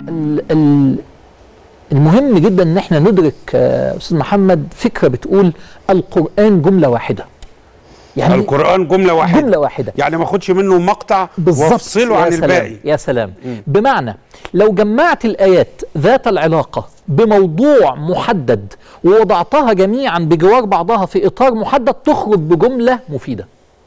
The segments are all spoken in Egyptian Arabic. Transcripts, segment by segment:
ال- ال- المهم جدا ان احنا ندرك آه، استاذ محمد فكره بتقول القران جمله واحده يعني القرآن جملة واحدة جمله واحده يعني ما اخدش منه مقطع بالظبط وافصله يا عن سلام، الباقي يا سلام بمعنى لو جمعت الايات ذات العلاقه بموضوع محدد ووضعتها جميعا بجوار بعضها في اطار محدد تخرج بجمله مفيده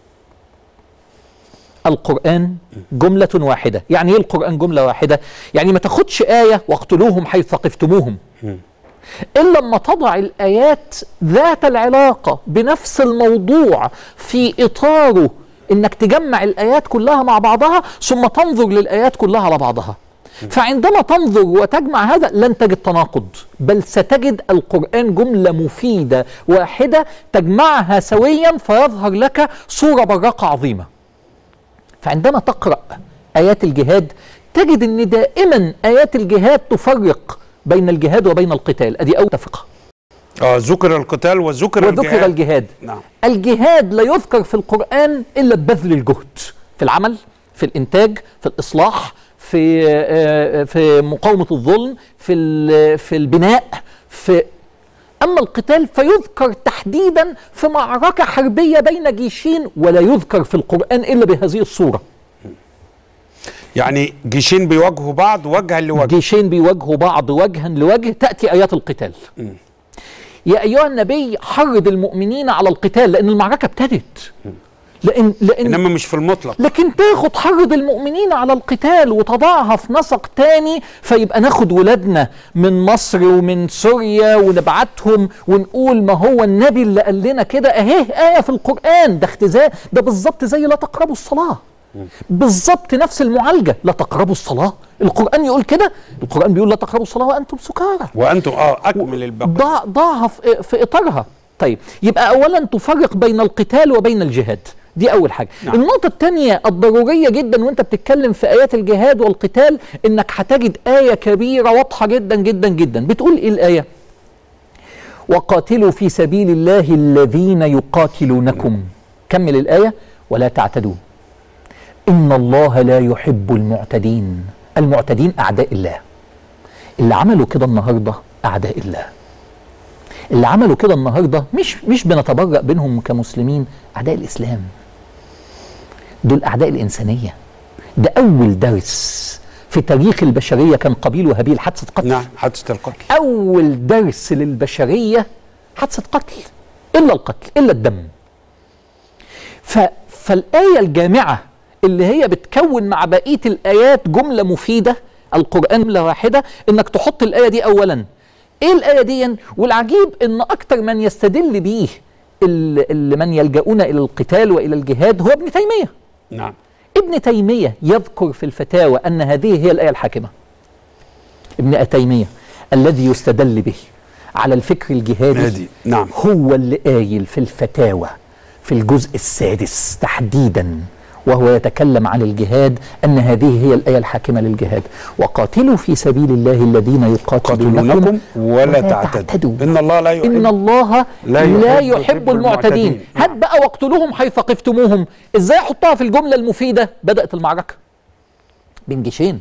القرآن جملة واحدة يعني ايه القرآن جملة واحدة يعني ما تاخدش آية واقتلوهم حيث ثقفتموهم إلا لما تضع الآيات ذات العلاقة بنفس الموضوع في إطاره إنك تجمع الآيات كلها مع بعضها ثم تنظر للآيات كلها على بعضها فعندما تنظر وتجمع هذا لن تجد تناقض بل ستجد القرآن جملة مفيدة واحدة تجمعها سويا فيظهر لك صورة براقة عظيمة فعندما تقرأ آيات الجهاد تجد أن دائما آيات الجهاد تفرق بين الجهاد وبين القتال أدي أول تفقه اه ذكر القتال وذكر وذكر الجهاد الجهاد نعم الجهاد لا يذكر في القرآن إلا ببذل الجهد في العمل في الإنتاج في الإصلاح في آه، في مقاومة الظلم في ال- في البناء في أما القتال فيذكر تحديدا في معركة حربية بين جيشين ولا يذكر في القرآن إلا بهذه الصورة يعني جيشين بيواجهوا بعض وجها لوجه جيشين بيواجهوا بعض وجها لوجه تأتي آيات القتال يا أيها النبي حرض المؤمنين على القتال لأن المعركة ابتدت لأن لأن انما مش في المطلق لكن تاخد حرض المؤمنين على القتال وتضعها في نسق تاني فيبقى ناخد ولادنا من مصر ومن سوريا ونبعتهم ونقول ما هو النبي اللي قال لنا كده اهي آية في القرآن ده اختزاء ده بالظبط زي لا تقربوا الصلاة بالظبط نفس المعالجة لا تقربوا الصلاة القرآن يقول كده القرآن بيقول لا تقربوا الصلاة وأنتم سكارى وانتم اه اكمل البقيه ضع ضعها في, في اطارها طيب يبقى اولا تفرق بين القتال وبين الجهاد دي اول حاجه نعم. نعم. النقطه الثانيه الضروريه جدا وانت بتتكلم في ايات الجهاد والقتال انك هتجد ايه كبيره واضحه جدا جدا جدا بتقول ايه الايه وقاتلوا في سبيل الله الذين يقاتلونكم كمل الايه ولا تعتدوا ان الله لا يحب المعتدين المعتدين اعداء الله اللي عملوا كده النهارده اعداء الله اللي عملوا كده النهارده مش مش بنتبرأ بينهم كمسلمين اعداء الاسلام دول اعداء الانسانيه ده اول درس في تاريخ البشريه كان قابيل وهابيل حادثه قتل نعم حادثه القتل اول درس للبشريه حادثه قتل الا القتل الا الدم ف فالايه الجامعه اللي هي بتكون مع بقيه الايات جمله مفيده القران جمله واحده انك تحط الايه دي اولا ايه الايه دي والعجيب ان اكتر من يستدل بيه ال- ال- من يلجؤون الى القتال والى الجهاد هو ابن تيميه نعم ابن تيمية يذكر في الفتاوى أن هذه هي الآية الحاكمة ابن تيمية الذي يستدل به على الفكر الجهادي هادي نعم هو اللي قايل في الفتاوى في الجزء السادس تحديدا وهو يتكلم عن الجهاد أن هذه هي الآية الحاكمة للجهاد وقاتلوا في سبيل الله الذين يقاتلونكم قاتلونكم ولا تعتدوا ان الله لا يحب إن الله لا لا, يحب- يحب, يحب المعتدين المعتدين. هات بقى واقتلوهم حيث ثقفتموهم ازاي احطها في الجمله المفيده بدات المعركه بين جيشين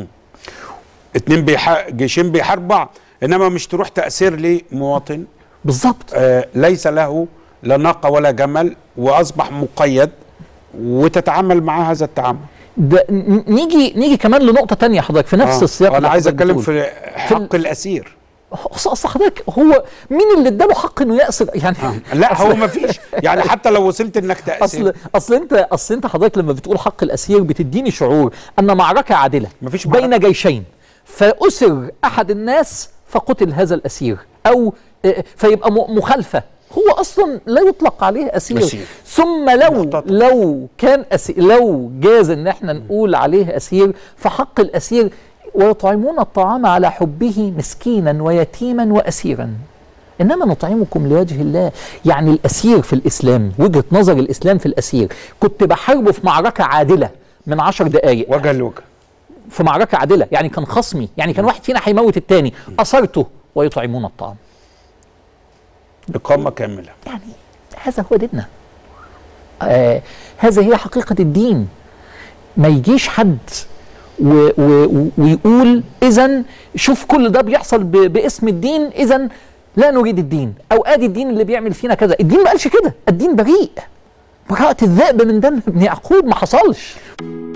اتنين بيح... جيشين بيحاربوا بعض انما مش تروح تأثير لمواطن بالظبط آه ليس له لا ناقة ولا جمل واصبح مقيد وتتعامل مع هذا التعامل ده ن- نيجي نيجي كمان لنقطه تانية حضرتك في نفس آه. السياق انا اللي عايز حضرتك اتكلم بتقول. في حق الاسير اصل أصل حضرتك هو مين اللي اداله حق انه يأسر يعني لا أصل- هو ما فيش يعني حتى لو وصلت انك تأثير اصل اصل انت اصل انت حضرتك لما بتقول حق الاسير بتديني شعور ان معركه عادله مفيش بين معركة. جيشين فاسر احد الناس فقتل هذا الاسير او آه، فيبقى م- مخالفه هو اصلا لا يطلق عليه اسير, أسير. ثم لو مختطف. لو كان أسير لو جاز ان احنا نقول عليه اسير فحق الاسير ويطعمون الطعام على حبه مسكينا ويتيما واسيرا انما نطعمكم لوجه الله يعني الاسير في الاسلام وجهه نظر الاسلام في الاسير كنت بحاربه في معركه عادله من عشر دقائق وجها لوجه في معركه عادله يعني كان خصمي يعني كان واحد فينا هيموت التاني اثرته ويطعمون الطعام إقامة كاملة يعني هذا هو ديننا آه هذا هي حقيقة الدين ما يجيش حد و و ويقول اذا شوف كل ده بيحصل ب باسم الدين اذا لا نريد الدين او ادي الدين اللي بيعمل فينا كذا الدين ما قالش كده الدين بريء براءة الذئب من دم ابن يعقوب ما حصلش